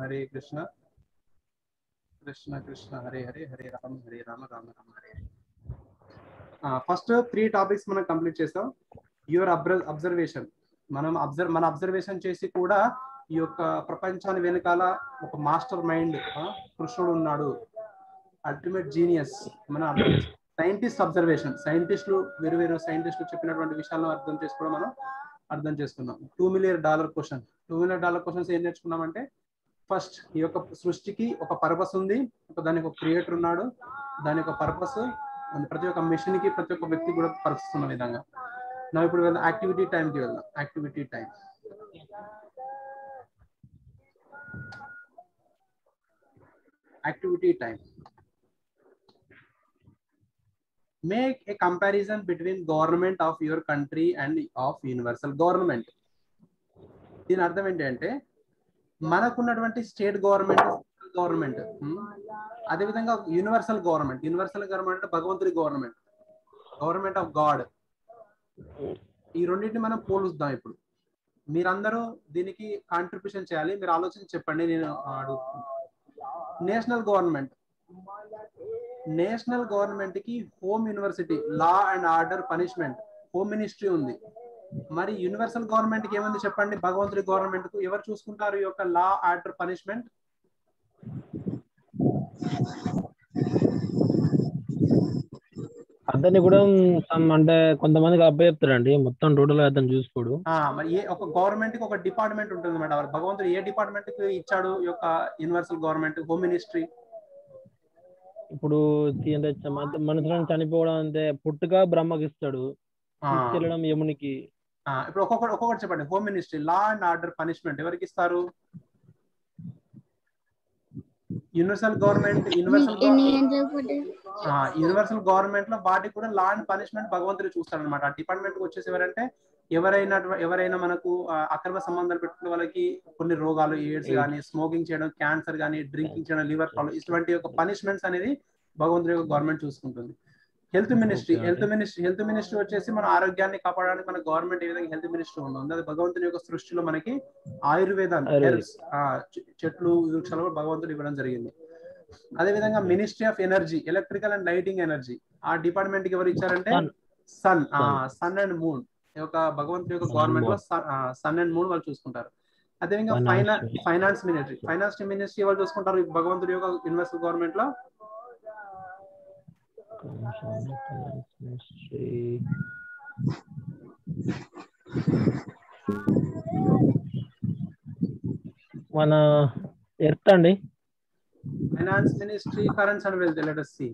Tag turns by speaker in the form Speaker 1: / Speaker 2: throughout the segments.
Speaker 1: Hare Krishna Krishna Krishna Hare Hare Hare Rama Hare Rama Rama Rama Hare first three topics మనం complete చేస్తాం your observation మనం అబ్జర్వ్ మన అబ్జర్వేషన్ చేసి కూడా ఈ యొక్క ప్రపంచాన్ని వెనకాల ఒక మాస్టర్ మైండ్ కృష్ణుడు ఉన్నాడు అల్టిమేట్ జీనియస్ మన సైంటిస్ట్ అబ్జర్వేషన్ సైంటిస్టులు వేరు వేరు సైంటిస్టులు చెప్పినటువంటి విషయాలను అర్థం చేసుకోవడం మనం అర్థం చేసుకున్నాం two million dollar question two million dollar questions ఏం నేర్చుకున్నామంటే ఫస్ట్ ఈ యొక్క సృష్టికి ఒక పర్పస్ ఉంది ఒక దానికి ఒక క్రియేటర్ ఉన్నాడు దాని యొక్క పర్పస్ ప్రతి ఒక్క మిషన్ కి ప్రతి ఒక్క వ్యక్తి కూడా పర్పస్ ఉన్న విధంగా నా ఇప్పుడు వెళ్దాం యాక్టివిటీ టైం కి వెళ్దాం activity time activity time make a comparison between government of your country and of universal government దీని అర్థం ఏంటంటే మనకున్నటువంటి స్టేట్ గవర్నమెంట్ గవర్నమెంట్ అదేవిధంగా యూనివర్సల్ గవర్నమెంట్ యూనివర్సల్ గవర్నమెంట్ అంటే భగవంతుడి గవర్నమెంట్ గవర్నమెంట్ ఆఫ్ గాడ్ ఈ రెండింటిని మనం పోలుద్దాం ఇప్పుడు మీరందరూ దీనికి కాంట్రిబ్యూషన్ చేయాలి మీరు ఆలోచించి చెప్పండి నేను అడుగుతున్నాను నేషనల్ గవర్నమెంట్ నేషనల్ గవర్నమెంట్ కి home university law and order punishment home ministry ఉంది మరి యూనివర్సల్ గవర్నమెంట్ కి ఏముంది చెప్పండి భగవంతుడి గవర్నమెంట్ కు ఎవరు చూసుకుంటారు ఈ యొక్క లా ఆర్డర్ పనిష్మెంట్
Speaker 2: అతన్ని కూడా some అంటే కొంతమందికి అబ్బాయి చెప్తారండి మొత్తం టోటల్ అతను చూసుకోడు
Speaker 1: మరి ఏ ఒక గవర్నమెంట్ కి ఒక డిపార్ట్మెంట్ ఉంటుంది అన్నమాట భగవంతుడు ఏ డిపార్ట్మెంట్ కి ఇచ్చాడు ఈ యొక్క యూనివర్సల్ గవర్నమెంట్ హోమ్ మినిస్ట్రీ
Speaker 2: ఇప్పుడు మనుషులను చనిపోవడం అంటే పుట్టుక బ్రహ్మకి ఇస్తాడు తీసుకెళ్ళడం యమునికి
Speaker 1: ఇప్పుడు ఒక్కొక్కటి ఒక్కొక్కటి చెప్పండి home ministry law and order punishment ఎవరికి ఇస్తారు universal government universal universal government లో వాటికి కూడా లా అండ్ పనిష్మెంట్ భగవంతుడు చూస్తాడు అనమాట ఆ డిపార్ట్మెంట్ వచ్చేసి ఎవరంటే ఎవరైనా ఎవరైనా మనకు అక్రమ సంబంధాలు పెట్టుకునే వాళ్ళకి కొన్ని రోగాలు ఎయిడ్స్ కానీ స్మోకింగ్ చేయడం క్యాన్సర్ కానీ డ్రింకింగ్ చేయడం లివర్ ప్రాబ్లమ్ ఇటువంటి యొక్క పనిష్మెంట్స్ అనేది భగవంతుడి యొక్క గవర్నమెంట్ చూసుకుంటుంది health ministry health ministry health ministry వచ్చేసి మన ఆరోగ్యాన్ని కాపాడడానికి మన గవర్నమెంట్ ఏ విధంగా హెల్త్ మినిస్ట్రీ ఉంది అది భగవంతుని యొక్క సృష్టిలో మనకి ఆయుర్వేదం హెల్ప్స్ చెట్లు వృక్షాలు కూడా భగవంతుడు ఇవ్వడం జరిగింది అదే విధంగా ministry of energy electrical and lighting energy ఆ డిపార్ట్మెంట్ కి ఎవరు ఇచ్చారంటే సన్ సన్ అండ్ మూన్ యొక్క భగవంతుడి యొక్క గవర్నమెంట్ లో సన్ అండ్ మూన్ వాళ్ళు చూసుకుంటారు అదేవిధంగా finance finance ministry finance ministry వాళ్ళు చూసుకుంటారు భగవంతుడి యొక్క యూనివర్సల్ గవర్నమెంట్ లో
Speaker 2: మన ఎర్త్ అండి
Speaker 1: finance ministry currency and wealth let see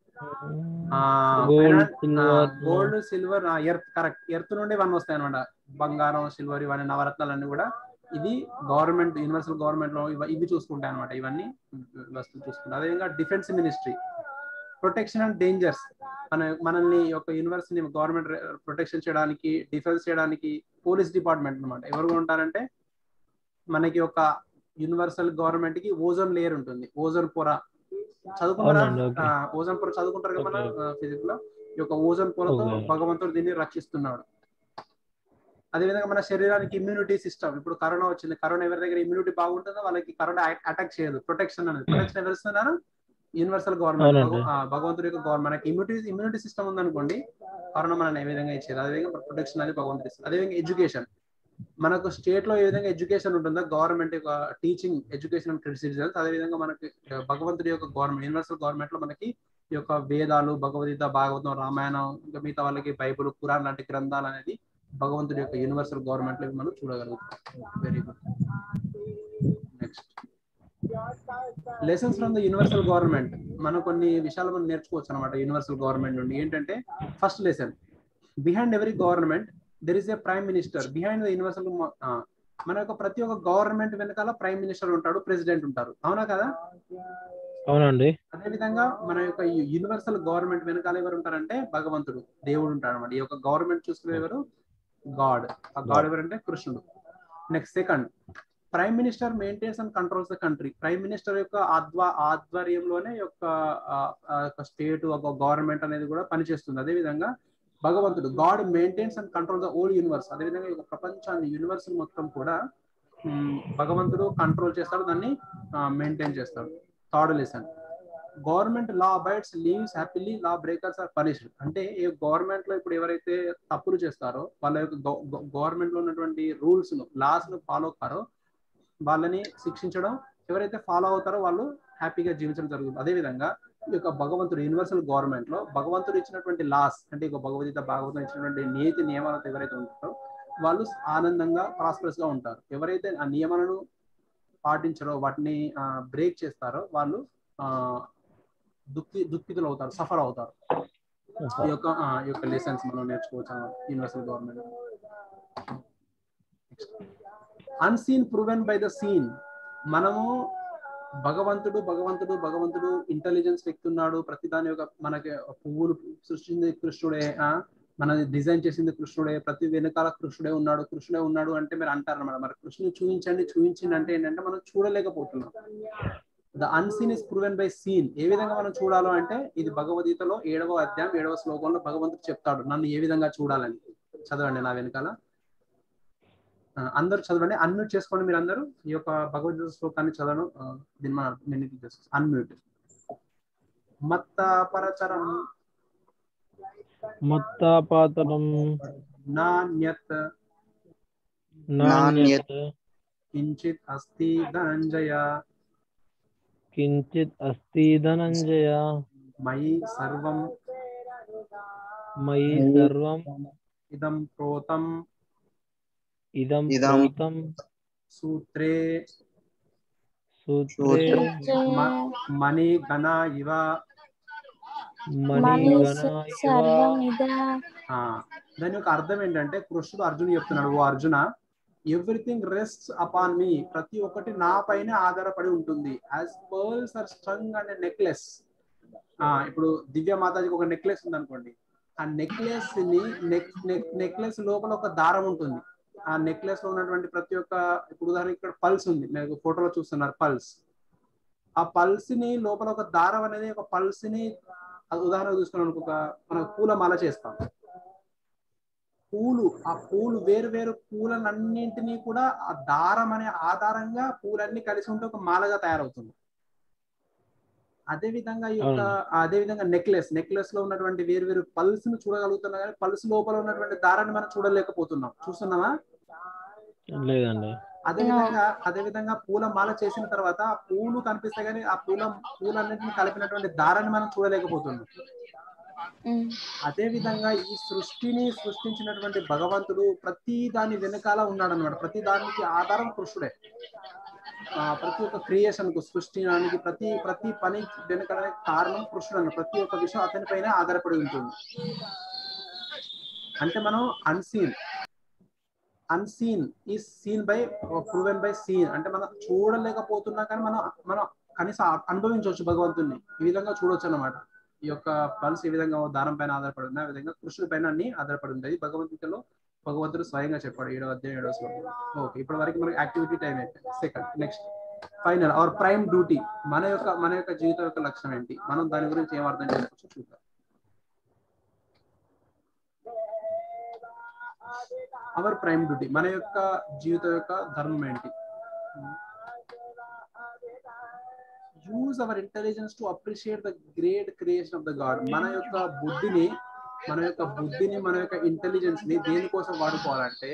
Speaker 1: gold silver earth correct earth నుండి ఇవన్నీ వస్తాయి అనమాట బంగారం సిల్వర్ ఇవన్నీ నవరత్నాలన్నీ కూడా ఇది గవర్నమెంట్ యూనివర్సల్ గవర్నమెంట్ లో ఇవి చూసుకుంటాయి అనమాట ఇవన్నీ వస్తువులు చూసుకుంటాయి అదేవిధంగా defence ministry protection and dangers మన మనల్ని ఒక యూనివర్స్ ని గవర్నమెంట్ ప్రొటెక్షన్ చేయడానికి డిఫెన్స్ చేయడానికి పోలీస్ డిపార్ట్మెంట్ అనమాట ఎవరు ఉంటారంటే మనకి ఒక యూనివర్సల్ గవర్నమెంట్ కి ఓజోన్ లేయర్ ఉంటుంది ఓజోన్ పొర చదువుకుంటారా ఓజోన్ పొర చదువుకుంటారు కదా మన ఫిజిక్స్ లో ఈ యొక్క ఓజోన్ పొరతో భగవంతుడు దీన్ని రక్షిస్తున్నాడు అదేవిధంగా మన శరీరానికి ఇమ్యూనిటీ సిస్టమ్ ఇప్పుడు కరోనా వచ్చింది కరోనా ఎవరి దగ్గర ఇమ్యూనిటీ బాగుంటుందో వాళ్ళకి కరోనా అటాక్ చేయదు ప్రొటెక్షన్ అనేది ప్రొటెక్షన్ ఎవరు ఇస్తున్నారు యూనివర్సల్ గవర్నమెంట్ భగవంతుడి యొక్క గవర్నమెంట్ మనకి ఇమ్యూనిటీ ఇమ్యూనిటీ సిస్టమ్ ఉందనుకోండి కరోనా మనల్ని ఏ విధంగా ఇచ్చేది అదేవిధంగా ప్రొటెక్షన్ అనేది భగవంతుడు ఇస్తుంది అదేవిధంగా ఎడ్యుకేషన్ మనకు స్టేట్ లో ఏ విధంగా ఎడ్యుకేషన్ ఉంటుందో గవర్నమెంట్ యొక్క టీచింగ్ ఎడ్యుకేషన్ అండ్ సిటిజన్స్ అదే విధంగా మనకి భగవంతుడి యొక్క గవర్నమెంట్ యూనివర్సల్ గవర్నమెంట్ లో మనకి ఈ యొక్క వేదాలు భగవద్గీత భాగవతం రామాయణం ఇంకా మిగతా వాళ్ళకి బైబుల్ ఖురాన్ లాంటి గ్రంథాలు అనేది భగవంతుడి యొక్క యూనివర్సల్ గవర్నమెంట్ లో మనం చూడగలుగుతాం very good next lessons from the universal government మనం కొన్ని విషయాలు మనం నేర్చుకోవచ్చు అనమాట యూనివర్సల్ గవర్నమెంట్ నుండి ఏంటంటే first lesson behind every government there is a prime minister behind the universal మన యొక్క ప్రతి ఒక్క గవర్నమెంట్ వెనకాల ప్రైమ్ మినిస్టర్ ఉంటాడు ప్రెసిడెంట్ ఉంటారు అవునా కదా
Speaker 2: అవునండి
Speaker 1: అదే విధంగా మన యొక్క యూనివర్సల్ గవర్నమెంట్ వెనకాల ఎవరు ఉంటారంటే భగవంతుడు దేవుడు ఉంటాడు అనమాట ఈ యొక్క గవర్నమెంట్ చూసుకునే ఎవరు గాడ్ ఆ గాడ్ ఎవరంటే కృష్ణుడు next second prime minister maintains and controls the country prime minister యొక్క ఆధ్వ ఆధ్వర్యంలోనే యొక్క స్టేట్ ఒక గవర్నమెంట్ అనేది కూడా పనిచేస్తుంది అదే విధంగా భగవంతుడు god maintains and control the whole universe అదేవిధంగా ఈ ప్రపంచాన్ని యూనివర్స్ మొత్తం కూడా భగవంతుడు కంట్రోల్ చేస్తాడు దాన్ని మెయింటైన్ చేస్తాడు third lesson government law abides lives happily law breakers are punished అంటే ఈ గవర్నమెంట్ లో ఇప్పుడు ఎవరైతే తప్పులు చేస్తారో వాళ్ళ యొక్క గవర్నమెంట్ లో ఉన్నటువంటి రూల్స్ ను లాస్ ను ఫాలో అవుతారో వాళ్ళని శిక్షించడం ఎవరైతే ఫాలో అవుతారో వాళ్ళు హ్యాపీగా జీవించడం జరుగుతుంది అదే విధంగా ఈ యొక్క భగవంతుడు యూనివర్సల్ గవర్నమెంట్ లో భగవంతుడు ఇచ్చినటువంటి లాస్ అంటే ఇక భగవద్గీత భాగవతం ఇచ్చినటువంటి నీతి నియమాలతో ఎవరైతే ఉంటారో వాళ్ళు ఆనందంగా ప్రాస్పరస్ గా ఉంటారు ఎవరైతే ఆ నియమాలను పాటించరో వాటిని బ్రేక్ చేస్తారో వాళ్ళు ఆ దుఃఖి దుఃఖితులు అవుతారు సఫర్ అవుతారు ఈ యొక్క ఆ, ఈ యొక్క లెసన్స్ మనం నేర్చుకోవచ్చు universal government unseen proven by the seen మనము భగవంతుడు భగవంతుడు భగవంతుడు ఇంటెలిజెన్స్ వ్యక్తి ఉన్నాడు ప్రతి దాని యొక్క మనకి పువ్వులు సృష్టించింది కృష్ణుడే ఆ మనది డిజైన్ చేసింది కృష్ణుడే ప్రతి వెనకాల కృష్ణుడే ఉన్నాడు కృష్ణుడే ఉన్నాడు అంటే మీరు అంటారు అనమాట మరి కృష్ణుని చూపించండి చూపించింది అంటే ఏంటంటే మనం చూడలేకపోతున్నాం the unseen is proven by seen ఏ విధంగా మనం చూడాలో అంటే ఇది భగవద్గీతలో ఏడవ అధ్యాయం ఏడవ శ్లోకంలో భగవంతుడు చెప్తాడు నన్ను ఏ విధంగా చూడాలని చదవండి నా వెనకాల ఆ, అందరూ చదవండి అన్మ్యూట్ చేసుకోండి మీరు అందరూ ఈ యొక్క భగవద్గీత శ్లోకాన్ని చదవను ఆ, దీన్ని మన అన్మ్యూట్ మత్త పరచరం
Speaker 2: మత్తాపాతరం
Speaker 1: నాణ్యత్
Speaker 2: నాణ్యత్
Speaker 1: కించిత్ అస్తి ధనంజయ
Speaker 2: కించిత్ అస్తి ధనంజయ
Speaker 1: మయి సర్వం
Speaker 2: మయి సర్వం
Speaker 1: ఇదం ప్రోతం
Speaker 2: ఇదం
Speaker 3: ఇదం
Speaker 2: ప్రోతం
Speaker 1: సూత్రే
Speaker 2: సూత్రే
Speaker 1: మ- మణి గణ ఇవ
Speaker 2: మణి గణ
Speaker 4: సర్వమిద
Speaker 1: ఆ, దాని యొక్క అర్థం ఏంటంటే కృష్ణుడు అర్జున్ చెప్తున్నాడు ఓ Arjuna everything rest upon me ప్రతి ఒక్కటి నా పైన ఆధారపడి ఉంటుంది as pearls are strung and necklace ఆ ఇప్పుడు దివ్య మాతాజీకి ఒక నెక్లెస్ ఉంది అనుకోండి ఆ నెక్లెస్ ని నెక్లెస్ లోపల ఒక దారం ఉంటుంది ఆ నెక్లెస్ లో ఉన్నటువంటి ప్రతి ఒక్క ఇప్పుడు ఉదాహరణకి ఇక్కడ పల్స్ ఉంది మీరు ఫోటోలో చూస్తున్నారు పల్స్ ఆ పల్స్ ని లోపల ఒక దారం అనేది ఒక పల్స్ ని అది ఉదాహరణ చూసుకున్నాం అనుకో, ఒక మనం పూల మాల చేస్తాం పూలు ఆ పూలు వేరు వేరు పూలన్నింటినీ కూడా ఆ దారం అనే ఆధారంగా పూలన్నీ కలిసి ఉంటే ఒక మాలగా తయారవుతుంది అదే విధంగా ఈ యొక్క అదే విధంగా నెక్లెస్ నెక్లెస్ లో ఉన్నటువంటి వేరు వేరు పల్స్ ను చూడగలుగుతున్నాం కానీ పల్స్ లోపల ఉన్నటువంటి దారాన్ని మనం చూడలేకపోతున్నాం చూస్తున్నామా
Speaker 2: లేదండి
Speaker 1: అదే విధంగా అదే విధంగా పూల మాల చేసిన తర్వాత ఆ పూలు కనిపిస్తాయి కానీ ఆ పూల పూలన్నింటిని కలిపినటువంటి దారాన్ని మనం చూడలేకపోతున్నాం అదే విధంగా ఈ సృష్టిని సృష్టించినటువంటి భగవంతుడు ప్రతి దాని వెనకాల ఉన్నాడు అనమాట ప్రతి దానికి ఆధారం కృష్ణుడే ఆ ప్రతి ఒక్క క్రియేషన్ కు సృష్టించడానికి ప్రతి ప్రతి పని వెనకాల కారణం కృష్ణుడు అన్న ప్రతి ఒక్క విషయం అతని పైన ఆధారపడి ఉంటుంది అంటే మనం అన్సీన్ అన్సీన్ ఈ seen by proven by seen అంటే మనం చూడలేకపోతున్నా కానీ మనం మనం కనీసం అనుభవించవచ్చు భగవంతుడిని ఈ విధంగా చూడొచ్చు అన్నమాట ఈ యొక్క పల్స్ ఈ విధంగా ఓ దారం పైన ఆధారపడి ఉంది ఆ విధంగా కృష్ణుడి పైన అన్ని ఆధారపడి ఉంటాయి భగవద్గీతలో భగవంతుడు స్వయంగా చెప్పాడు ఏడవ అధ్యాయం ఏడవ శ్లోకం ఓకే ఇప్పటి వరకు మనకి యాక్టివిటీ టైం అయిపోయింది second next final hour prime duty మన యొక్క మన యొక్క జీవితం యొక్క లక్ష్యం ఏంటి మనం దాని గురించి ఏం అర్థం చేసుకోవచ్చు చూద్దాం అవర్ ప్రైమ్ డ్యూటీ మన యొక్క జీవితం యొక్క ధర్మం ఏంటి use our intelligence to appreciate the great creation of the god మన యొక్క బుద్ధిని మన యొక్క బుద్ధిని మన యొక్క ఇంటెలిజెన్స్ ని దేనికోసం వాడుకోవాలంటే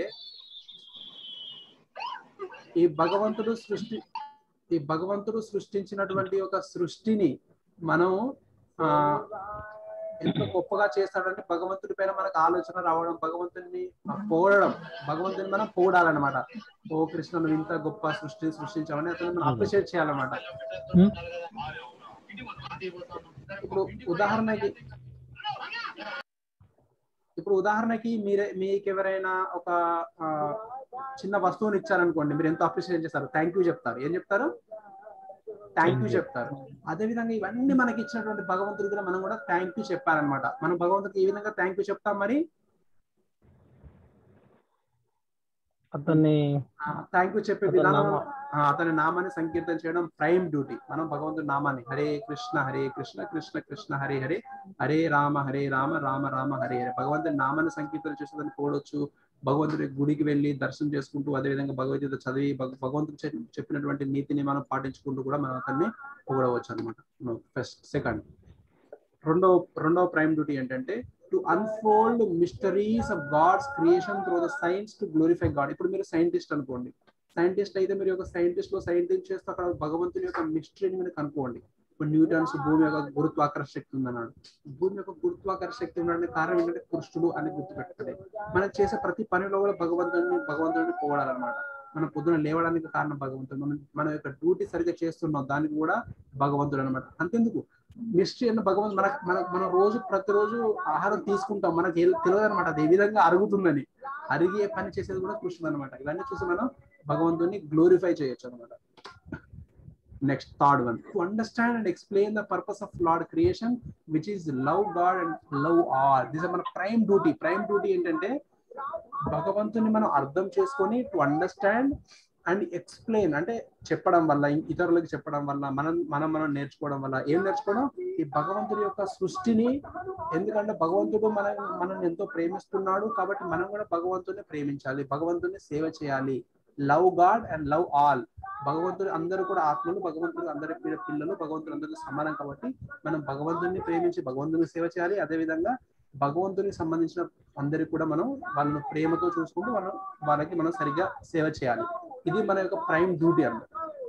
Speaker 1: ఈ భగవంతుడు సృష్టి ఈ భగవంతుడు సృష్టించినటువంటి ఒక సృష్టిని మనం ఆ ఎంత గొప్పగా చేస్తాడంటే భగవంతుడి పైన మనకు ఆలోచన రావడం భగవంతుడిని పొగడడం భగవంతుని మనం పొగడాలన్నమాట ఓ కృష్ణ నువ్వు ఇంత గొప్ప సృష్టి సృష్టించావని అతను మనం అప్రిషియేట్ చేయాలన్నమాట ఇప్పుడు ఉదాహరణకి ఇప్పుడు ఉదాహరణకి మీరే మీకు ఎవరైనా ఒక ఆ, చిన్న వస్తువుని ఇచ్చారనుకోండి మీరు ఎంతో అప్రిషియేట్ చేస్తారు థ్యాంక్ యూ చెప్తారు ఏం చెప్తారు థ్యాంక్ యూ చెప్తారు అదే విధంగా ఇవన్నీ మనకి ఇచ్చినటువంటి భగవంతుడు కూడా మనం కూడా థ్యాంక్ యూ చెప్పాలన్నమాట మనం భగవంతుడికి ఏ విధంగా థ్యాంక్ యూ చెప్తాం మరి
Speaker 2: అతన్ని
Speaker 1: థ్యాంక్ యూ చెప్పే
Speaker 2: అతని
Speaker 1: విధానం
Speaker 2: నామ-
Speaker 1: ఆ, అతని నామాన్ని సంకీర్తన చేయడం ప్రైమ్ డ్యూటీ మనం భగవంతుడి నామాన్ని హరే కృష్ణ హరే కృష్ణ కృష్ణ కృష్ణ హరే హరే హరే రామ హరే రామ రామ రామ హరే హరే భగవంతుడి నామాన్ని సంకీర్తన చేసేదని పోడొచ్చు భగవంతుడి గుడికి వెళ్ళి దర్శనం చేసుకుంటూ అదేవిధంగా భగవద్గీత చదివి భగ- భగవంతుడు చెప్- చెప్పినటువంటి నీతిని మనం పాటించుకుంటూ కూడా మనం అతన్ని పొగడవచ్చు అనమాట ఫస్ట్ సెకండ్ రెండో రెండో ప్రైమ్ డ్యూటీ ఏంటంటే to unfold mysteries of god's creation through the science to glorify god ఇప్పుడు మీరు సైంటిస్ట్ అనుకోండి సైంటిస్ట్ అయితే మీరు ఒక సైంటిస్ట్ లో సైంటిస్ట్ చేస్తూ అక్కడ భగవంతుని యొక్క మిస్టరీని మీరు కనుక్కోండి ఇప్పుడు న్యూటన్స్ భూమి యొక్క గురుత్వాకర్షణ శక్తి ఉందన్నాడు భూమి యొక్క గురుత్వాకర్షణ శక్తి ఉండడానికి కారణం ఏంటంటే కృష్ణుడు అని గుర్తుపెట్టుకోండి మనం చేసే ప్రతి పనిలో కూడా భగవంతుడిని భగవంతుడిని పోగడాలన్నమాట మనం పొద్దున లేవడానికి కారణం భగవంతుడు మనం మన యొక్క డ్యూటీ సరిగ్గా చేస్తున్నాం దానికి కూడా భగవంతుడు అనమాట అంతెందుకు మిస్టరీ అన్న భగవంతు మన మన మనం రోజు ప్రతిరోజు ఆహారం తీసుకుంటాం మనకి తెలియదు అనమాట అది ఏ విధంగా అరుగుతుందని అరిగే పని చేసేది కూడా కృష్ణుడు అనమాట ఇవన్నీ చూసి మనం భగవంతుని గ్లోరిఫై చేయొచ్చు అనమాట next third one to understand and explain the purpose of lord creation which is love god and love all this మన ప్రైమ్ డ్యూటీ ప్రైమ్ డ్యూటీ ఏంటంటే భగవంతుని మనం అర్థం చేసుకొని టు అండర్స్టాండ్ అండ్ ఎక్స్ప్లెయిన్ అంటే చెప్పడం వల్ల ఇతరులకు చెప్పడం వల్ల మనం మనం మనం నేర్చుకోవడం వల్ల ఏం నేర్చుకోవడం ఈ భగవంతుడి యొక్క సృష్టిని ఎందుకంటే భగవంతుడు మన మనల్ని ఎంతో ప్రేమిస్తున్నాడు కాబట్టి మనం కూడా భగవంతుని ప్రేమించాలి భగవంతుని సేవ చేయాలి love god and love all భగవంతుడు అందరూ కూడా ఆత్మలు భగవంతుడు అందరి పిల్ల- పిల్లలు భగవంతుడు అందరికీ సమానం కాబట్టి మనం భగవంతుని ప్రేమించి భగవంతుని సేవ చేయాలి అదే విధంగా భగవంతునికి సంబంధించిన అందరికి కూడా మనం వాళ్ళని ప్రేమతో చూసుకుంటూ మనం వాళ్ళకి మనం సరిగ్గా సేవ చేయాలి ఇది మన యొక్క ప్రైమ్ డ్యూటీ అన్నమాట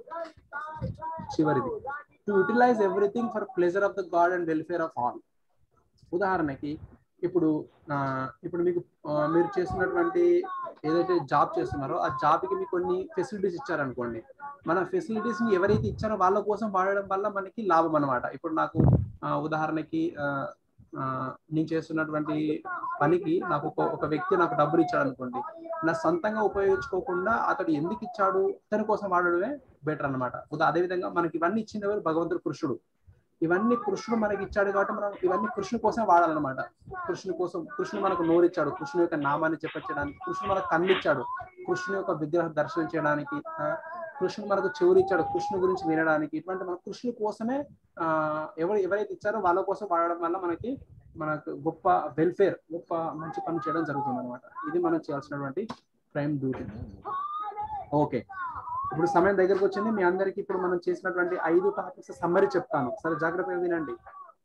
Speaker 1: చివరిది to utilize everything for pleasure of the god and welfare of all ఉదాహరణకి ఇప్పుడు ఆ, ఇప్పుడు మీకు ఆ, మీరు చేస్తున్నటువంటి ఏదైతే జాబ్ చేస్తున్నారో ఆ జాబ్ కి మీకు కొన్ని ఫెసిలిటీస్ ఇచ్చారనుకోండి మన ఫెసిలిటీస్ ని ఎవరైతే ఇచ్చారో వాళ్ళ కోసం వాడడం వల్ల మనకి లాభం అన్నమాట ఇప్పుడు నాకు ఆ, ఉదాహరణకి ఆ, ఆ, నేను చేస్తున్నటువంటి పనికి నాకు ఒక ఒక వ్యక్తి నాకు డబ్బులు ఇచ్చాడు అనుకోండి నా సొంతంగా ఉపయోగించుకోకుండా అతడు ఎందుకు ఇచ్చాడు అతని కోసం వాడడమే బెటర్ అనమాట అదే విధంగా మనకి ఇవన్నీ ఇచ్చింది ఎవరు భగవంతుడు కృష్ణుడు ఇవన్నీ కృష్ణుడు మనకి ఇచ్చాడు కాబట్టి మనం ఇవన్నీ కృష్ణుడు కోసం వాడాలన్నమాట కృష్ణుని కోసం కృష్ణుడు మనకు నోరిచ్చాడు కృష్ణుని యొక్క నామాన్ని చెప్పచ్చడానికి కృష్ణుడు మనకు కన్నిచ్చాడు కృష్ణుని యొక్క విగ్రహ దర్శనం చేయడానికి ఆ, కృష్ణుడు మనకు చెవులు ఇచ్చాడు కృష్ణుని గురించి వినడానికి ఇటువంటి మన కృష్ణుని కోసమే ఆ ఎవరు ఎవరైతే ఇచ్చారో వాళ్ళ కోసం వాడడం వల్ల మనకి మనకు గొప్ప వెల్ఫేర్ గొప్ప మంచి పని చేయడం జరుగుతుంది అనమాట ఇది మనం చేయాల్సినటువంటి ప్రైమ్ డ్యూటీ ఓకే ఇప్పుడు సమయం దగ్గరకు వచ్చింది మీ అందరికి ఇప్పుడు మనం చేసినటువంటి ఐదు టాపిక్స్ సమ్మరీ చెప్తాను సరే జాగ్రత్తగా వినండి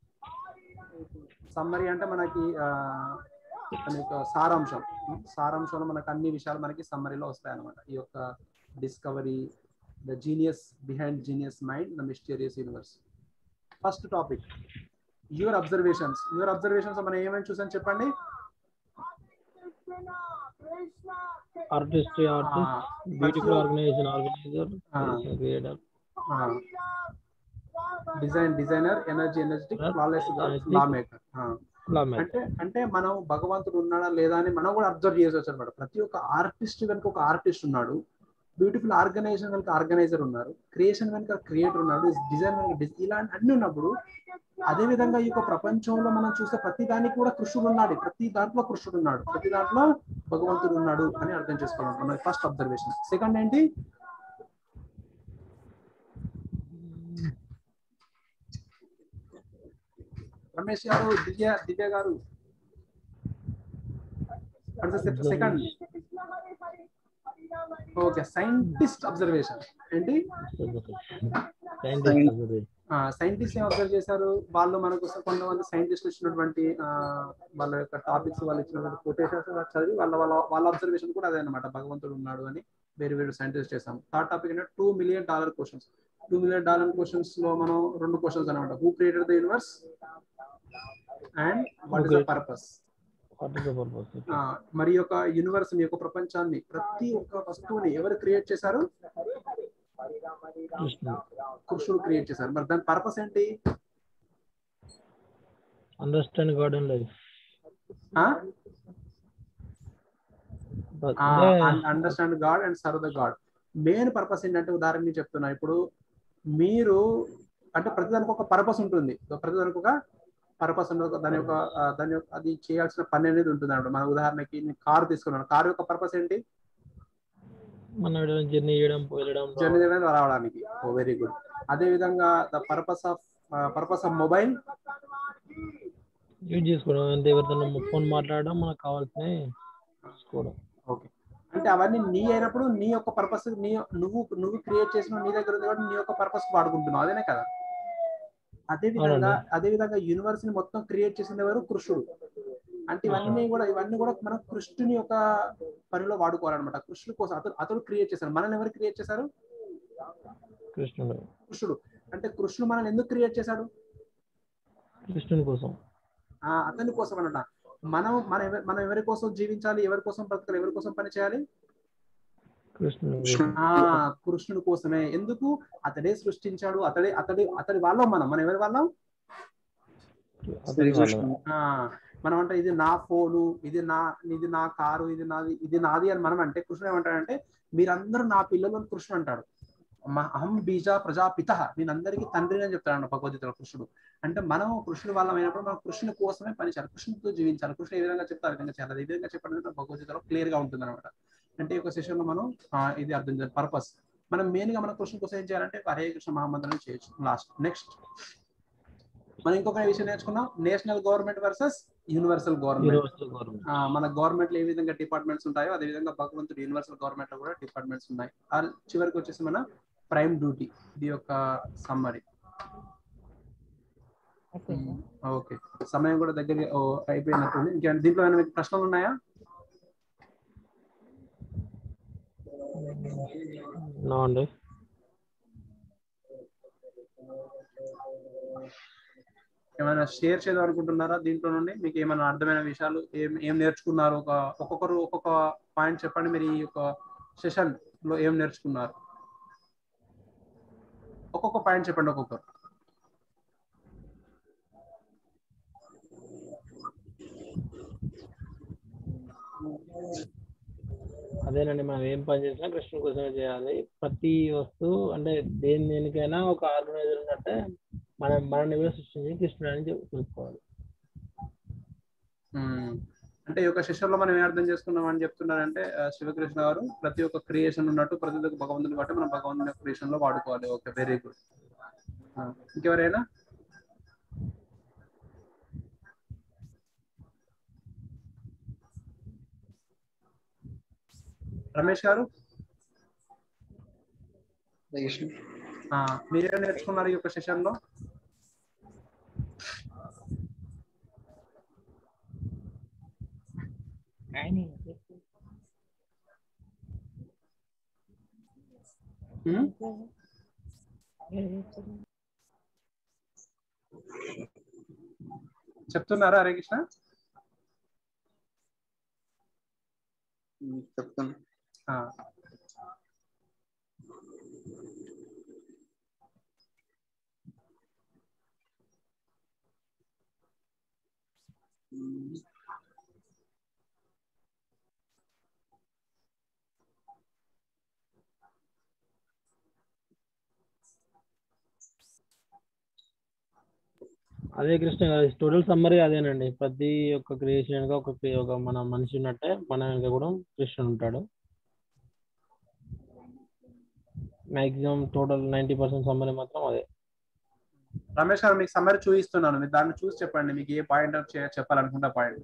Speaker 1: సమ్మరీ అంటే మనకి ఆ, మన యొక్క సారాంశం సారాంశంలో మనకు అన్ని విషయాలు మనకి సమ్మరీలో వస్తాయి అనమాట ఈ యొక్క discovery the genius behind genius mind the mysterious universe first topic your observations your observations మనం ఏమేమి చూసాను చెప్పండి
Speaker 2: artist artist beautiful organization organizer creator
Speaker 1: design designer energy energetic flawless law maker అంటే అంటే మనం భగవంతుడు ఉన్నాడా లేదా అని మనం కూడా అబ్జర్వ్ చేసొచ్చు అనమాట ప్రతి ఒక్క ఆర్టిస్ట్ వెనుక ఒక ఆర్టిస్ట్ ఉన్నాడు బ్యూటిఫుల్ ఆర్గనైజేషన్ వెనుక ఆర్గనైజర్ ఉన్నారు క్రియేషన్ వెనుక క్రియేటర్ ఉన్నాడు డిజైన్ వెనుక డిజైన్ ఇలాంటి అన్ని ఉన్నప్పుడు అదే విధంగా ఈ యొక్క ప్రపంచంలో మనం చూస్తే ప్రతి దానికి కూడా కృష్ణుడు ఉన్నాడు ప్రతి దాంట్లో కృష్ణుడు ఉన్నాడు ప్రతి దాంట్లో భగవంతుడు ఉన్నాడు అని అర్థం చేసుకోవాలి మన ఫస్ట్ అబ్జర్వేషన్ సెకండ్ ఏంటి రమేష్ గారు దివ్య దివ్య గారు సెకండ్ ఓకే సైంటిస్ట్ అబ్జర్వేషన్ ఏంటి సైంటిస్ట్ ఏం అబ్జర్వ్ చేశారు వాళ్ళు మనకు కొంతమంది సైంటిస్ట్ ఇచ్చినటువంటి ఆ, వాళ్ళ యొక్క టాపిక్స్ వాళ్ళు ఇచ్చినటువంటి కొటేషన్స్ చదివి వాళ్ళ వాళ్ళ వాళ్ళ అబ్జర్వేషన్ కూడా అదే అనమాట భగవంతుడు ఉన్నాడు అని వేరు వేరు సైంటిస్ట్ చేసాం థర్డ్ టాపిక్ ఏంటంటే two million dollar questions two million dollar questions లో మనం రెండు క్వశ్చన్స్ అనమాట who created the universe and what is the purpose మరి యొక్క యూనివర్స్ ని యొక్క ప్రపంచాన్ని ప్రతి ఒక్క వస్తువుని ఎవరు క్రియేట్ చేశారు కృష్ణుడు క్రియేట్ చేశారు మరి దాని పర్పస్ ఏంటి
Speaker 2: understand god and life
Speaker 1: understand god and serve the god main purpose ఏంటంటే ఉదాహరణ చెప్తున్నా ఇప్పుడు మీరు అంటే ప్రతిదానికి ఒక పర్పస్ ఉంటుంది ప్రతిదానికి ఒక పర్పస్ ఉండదు దాని యొక్క ఆ, దాని యొక్క అది చేయాల్సిన పని అనేది ఉంటుంది అన్నమాట మన ఉదాహరణకి నేను కారు తీసుకున్నాను కారు యొక్క పర్పస్ ఏంటి
Speaker 2: మనం జర్నీ చేయడం వెళ్ళడం
Speaker 1: జర్నీ చేయడానికి రావడానికి ఓ వెరీ గుడ్ అదే విధంగా the purpose of purpose of mobile
Speaker 2: use చేసుకోవడం అంటే ఎవరితో ఫోన్ మాట్లాడడం మనకు కావాల్సినవి చూసుకోవడం
Speaker 1: ఓకే అంటే అవన్నీ నీ అయినప్పుడు నీ యొక్క పర్పస్ నీ నువ్వు నువ్వు క్రియేట్ చేసిన నీ దగ్గర ఉంది కాబట్టి నీ యొక్క పర్పస్ వాడుకుంటున్నావు అదేనే కదా అదే విధంగా
Speaker 2: అవునండి.
Speaker 1: అదే విధంగా యూనివర్స్ ని మొత్తం క్రియేట్ చేసిన ఎవరు కృష్ణుడు అంటే ఇవన్నీ కూడా ఇవన్నీ కూడా మనం కృష్ణుని యొక్క పనిలో వాడుకోవాలన్నమాట కృష్ణుడు కోసం అతడు అతడు క్రియేట్ చేశారు మనల్ని ఎవరు క్రియేట్ చేశారు
Speaker 2: కృష్ణుడు
Speaker 1: కృష్ణుడు అంటే కృష్ణుడు మనల్ని ఎందుకు క్రియేట్ చేశాడు
Speaker 2: కృష్ణుని కోసం
Speaker 1: ఆ అతని కోసం అన్నమాట మనం మన ఎవ- మనం ఎవరి కోసం జీవించాలి ఎవరి కోసం బ్రతకాలి ఎవరి కోసం పని చేయాలి
Speaker 2: కృష్ణుని
Speaker 3: కృష్ణ
Speaker 2: కోసం.
Speaker 1: ఆ కృష్ణుడి కోసమే ఎందుకు అతడే సృష్టించాడు అతడే అతడి అతడి వాళ్ళం మనం మనం ఎవరి వాళ్ళం
Speaker 2: అతని వాళ్ళ
Speaker 1: ఆ మనం అంటే ఇది నా ఫోను ఇది నా ఇది నా కారు ఇది నాది ఇది నాది అని మనం అంటే కృష్ణుడు ఏమంటాడంటే మీరందరూ నా పిల్లలు అని కృష్ణుడు అంటాడు మ- అహం బీజ ప్రజాపిత నేను అందరికీ తండ్రి అని చెప్తాడు భగవద్గీతలో కృష్ణుడు అంటే మనం కృష్ణుడు వాళ్ళం అయినప్పుడు మనం కృష్ణుని కోసమే పనిచేయాలి కృష్ణుడితో జీవించాలి కృష్ణుడు ఏ విధంగా చెప్తారు విధంగా చేయాలి ఈ విధంగా చెప్పడం అనేది భగవద్గీతలో క్లియర్ గా ఉంటుంది అనమాట అంటే ఈ ఒక సెషన్ లో మనం ఆ, ఇది అర్థం చేయాలి పర్పస్ మనం మెయిన్ గా మన కృష్ణుడి కోసం ఏం చేయాలంటే హరే కృష్ణ మహామంత్రం చేయొచ్చు లాస్ట్ నెక్స్ట్ మనం ఇంకొక విషయం నేర్చుకున్నాం national government versus universal government
Speaker 2: universal government
Speaker 1: ఆ, మన గవర్నమెంట్ లో ఏ విధంగా డిపార్ట్మెంట్స్ ఉంటాయో అదే విధంగా భగవంతుడు యూనివర్సల్ గవర్నమెంట్ లో కూడా డిపార్ట్మెంట్స్ ఉన్నాయి ఆ చివరికి వచ్చేసి మన ప్రైమ్ డ్యూటీ ఇది యొక్క సమ్మరీ ఓకే సమయం కూడా దగ్గర ఓ, అయిపోయినట్టుంది ఇంకేమైనా దీంట్లో ఏమైనా మీకు ప్రశ్నలు ఉన్నాయా
Speaker 2: నో అండి
Speaker 1: ఏమైనా షేర్ చేద్దాం అనుకుంటున్నారా దీంట్లో నుండి మీకు ఏమైనా అర్థమైన విషయాలు ఏం ఏం నేర్చుకున్నారు ఒక ఒక్కొక్కరు ఒక్కొక్క పాయింట్ చెప్పండి మీరు ఈ యొక్క సెషన్ లో ఏం నేర్చుకున్నారు ఒక్కొక్క పాయింట్ చెప్పండి ఒక్కొక్కరు
Speaker 2: అదేనండి మనం ఏం పని చేసినా కృష్ణుని కోసమే చేయాలి ప్రతి వస్తువు అంటే దేని దేనికైనా ఒక ఆర్గనైజర్ ఉన్నట్టే మనం మనల్ని కూడా సృష్టించి కృష్ణుడు అని చెప్పి తెలుసుకోవాలి
Speaker 1: మ్మ్. అంటే ఈ యొక్క సెషన్ లో మనం ఏం అర్థం చేసుకున్నాం అని చెప్తున్నారంటే ఆ, శివకృష్ణ గారు ప్రతి ఒక్క క్రియేషన్ ఉన్నట్టు ప్రతి ఒక్క భగవంతుని బట్టి మనం భగవంతుని క్రియేషన్ లో వాడుకోవాలి ఓకే వెరీ గుడ్ ఇంకెవరైనా రమేష్ గారు
Speaker 3: కృష్ణ
Speaker 1: ఆ, మీరేం నేర్చుకున్నారు ఈ యొక్క సెషన్ లో మ్మ్? చెప్తున్నారా హరే కృష్ణ
Speaker 3: ఉమ్, చెప్తాను
Speaker 1: ఆ,
Speaker 3: ఉమ్,
Speaker 2: అదే కృష్ణ గారు టోటల్ సమ్మరీ అదేనండి ప్రతి ఒక్క క్రియేషన్ వెనుక ఒక క్రి- ఒక మన మనిషి ఉన్నట్టే మన వెనుక కూడా కృష్ణుడు ఉంటాడు maximum total ninety percent summary మాత్రం అదే
Speaker 1: రమేష్ గారు మీకు సమ్మరీ చూపిస్తున్నాను మీరు దాన్ని చూసి చెప్పండి మీకు ఏ పాయింట్ చెప్పాలనుకుంటా పాయింట్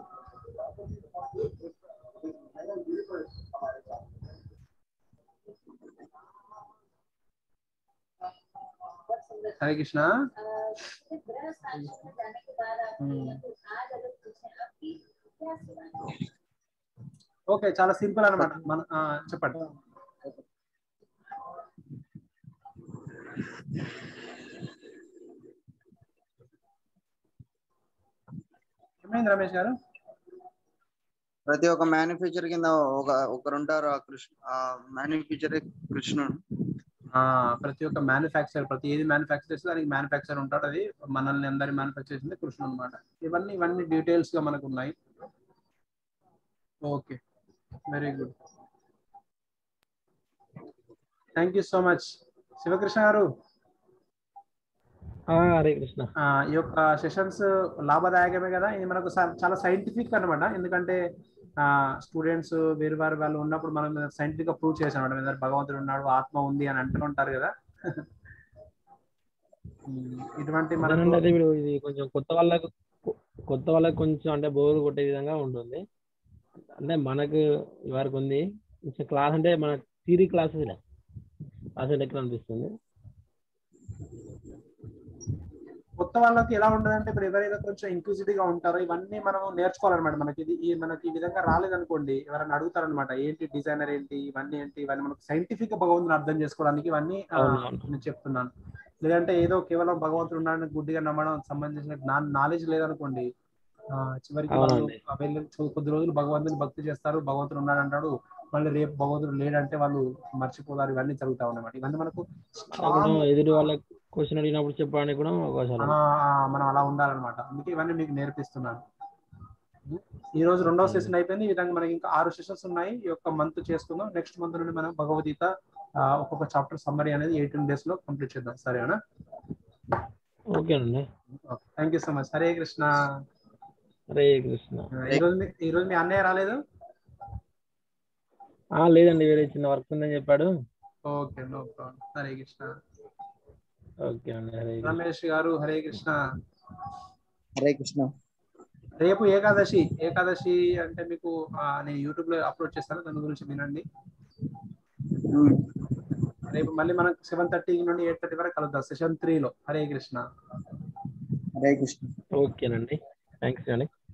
Speaker 1: हरे कृष्णा ఓకే చాలా సింపుల్ అన్నమాట మన ఆ, చెప్పండి ఏమైంది రమేష్ గారు
Speaker 3: ప్రతి ఒక్క మ్యానుఫ్యాక్చర్ కింద ఒక ఒకరు ఉంటారు ఆ కృష్ణ ఆ మ్యానుఫ్యాక్చర్ కృష్ణుడు
Speaker 1: ఆ ప్రతి ఒక్క మ్యానుఫ్యాక్చర్ ప్రతి ఏది మ్యానుఫ్యాక్చర్ చేస్తే దానికి మ్యానుఫ్యాక్చర్ ఉంటాడు అది మనల్ని అందరి మ్యానుఫ్యాక్చర్ చేసింది కృష్ణుడు అనమాట ఇవన్నీ ఇవన్నీ డీటెయిల్స్ గా మనకు ఉన్నాయి okay very good thank you so much Shivakrishna గారు
Speaker 2: ఆ, హరే కృష్ణ
Speaker 1: ఆ, ఈ యొక్క సెషన్స్ లాభదాయకమే కదా ఇది మనకు స- చాలా సైంటిఫిక్ అన్నమాట ఎందుకంటే స్టూడెంట్స్ వేరు వారు వాళ్ళు ఉన్నప్పుడు మనం సైంటిఫిక్ గా ప్రూవ్ చేసాం అనమాట మీద భగవంతుడు ఉన్నాడు ఆత్మ ఉంది అని అంటుంటారు కదా ఉమ్, ఇటువంటి మనకు
Speaker 2: అదేనండి అదే ఇప్పుడు ఇది కొంచెం కొత్త వాళ్ళకు కొత్త వాళ్ళకి కొంచెం అంటే బోర్ కొట్టే విధంగా ఉంటుంది అంటే మనకు ఇవరకు ఉంది కొంచెం క్లాస్ అంటే మన థియరీ క్లాసెస్ క్లాసెస్ లెక్క అనిపిస్తుంది
Speaker 1: కొత్త వాళ్ళకి ఎలా ఉండదంటే ఇప్పుడు ఎవరైనా కొంచెం ఇంక్లూజివ్ గా ఉంటారో ఇవన్నీ మనం నేర్చుకోవాలన్నమాట మనకి ఇది ఈ మనకి ఈ విధంగా రాలేదనుకోండి ఎవరైనా అడుగుతారనమాట ఏంటి డిజైనర్ ఏంటి ఇవన్నీ ఏంటి ఇవన్నీ మనకు సైంటిఫిక్ గా భగవంతుని అర్థం చేసుకోవడానికి ఇవన్నీ ఆ,
Speaker 2: అవును, అవును.
Speaker 1: నేను చెప్తున్నాను లేదంటే ఏదో కేవలం భగవంతుడు ఉన్నాడని గుడ్డిగా నమ్మడం సంబంధించిన నాలెడ్జ్ లేదనుకోండి ఆ, చివరికి వాళ్ళు
Speaker 2: అవునండి.
Speaker 1: వెళ్ళి చూ- కొద్ది రోజులు భగవంతుని భక్తి చేస్తారు భగవంతుడు ఉన్నాడు అంటాడు మళ్ళీ రేపు భగవంతుడు లేడంటే వాళ్ళు మర్చిపోతారు ఇవన్నీ జరుగుతా ఉన్నమాట ఇవన్నీ మనకు
Speaker 2: అప్పుడు
Speaker 1: strong
Speaker 2: ఎదుటి వాళ్ళకి క్వశ్చన్ అడిగినప్పుడు చెప్పడానికి కూడా అవకాశాలు
Speaker 1: ఆ,
Speaker 2: ఉన్నాయి.
Speaker 1: ఆ, మనం అలా ఉండాలన్నమాట అందుకే ఇవన్నీ మీకు నేర్పిస్తున్నాను ఈ రోజు రెండవ సెషన్ అయిపోయింది ఈ విధంగా మనకి ఇంకా ఆరు సెషన్స్ ఉన్నాయి ఈ యొక్క మంత్ చేసుకుందాం నెక్స్ట్ మంత్ నుండి మనం భగవద్గీత ఆ, ఒక్కొక్క చాప్టర్ సమ్మరీ అనేది ఎయిటీన్ డేస్ లో కంప్లీట్ చేద్దాం సరేనా
Speaker 2: ఓకేనండి
Speaker 1: thank you so much Hare Krishna
Speaker 2: Hare Krishna
Speaker 1: ఈ రోజు మీ- ఈ రోజు మీ అన్నయ్య రాలేదు
Speaker 2: ఆ లేదండి వేరే చిన్న వర్క్ ఉందని చెప్పాడు
Speaker 1: okay no problem Hare Krishna
Speaker 2: okay అండి హరే కృష్ణ
Speaker 1: రమేష్ గారు హరే కృష్ణ
Speaker 3: హరే కృష్ణ
Speaker 1: రేపు ఏకాదశి ఏకాదశి అంటే మీకు ఆ, నేను యూట్యూబ్ లో అప్లోడ్ చేస్తాను దాని గురించి వినండి
Speaker 3: ఉమ్.
Speaker 1: రేపు మళ్ళీ మనం సెవెన్ థర్టీ నుండి ఎయిట్ థర్టీ వరకు కలుద్దాం సెషన్ త్రీ లో హరే కృష్ణ
Speaker 3: హరే కృష్ణ
Speaker 2: ఓకేనండి థ్యాంక్స్ అండి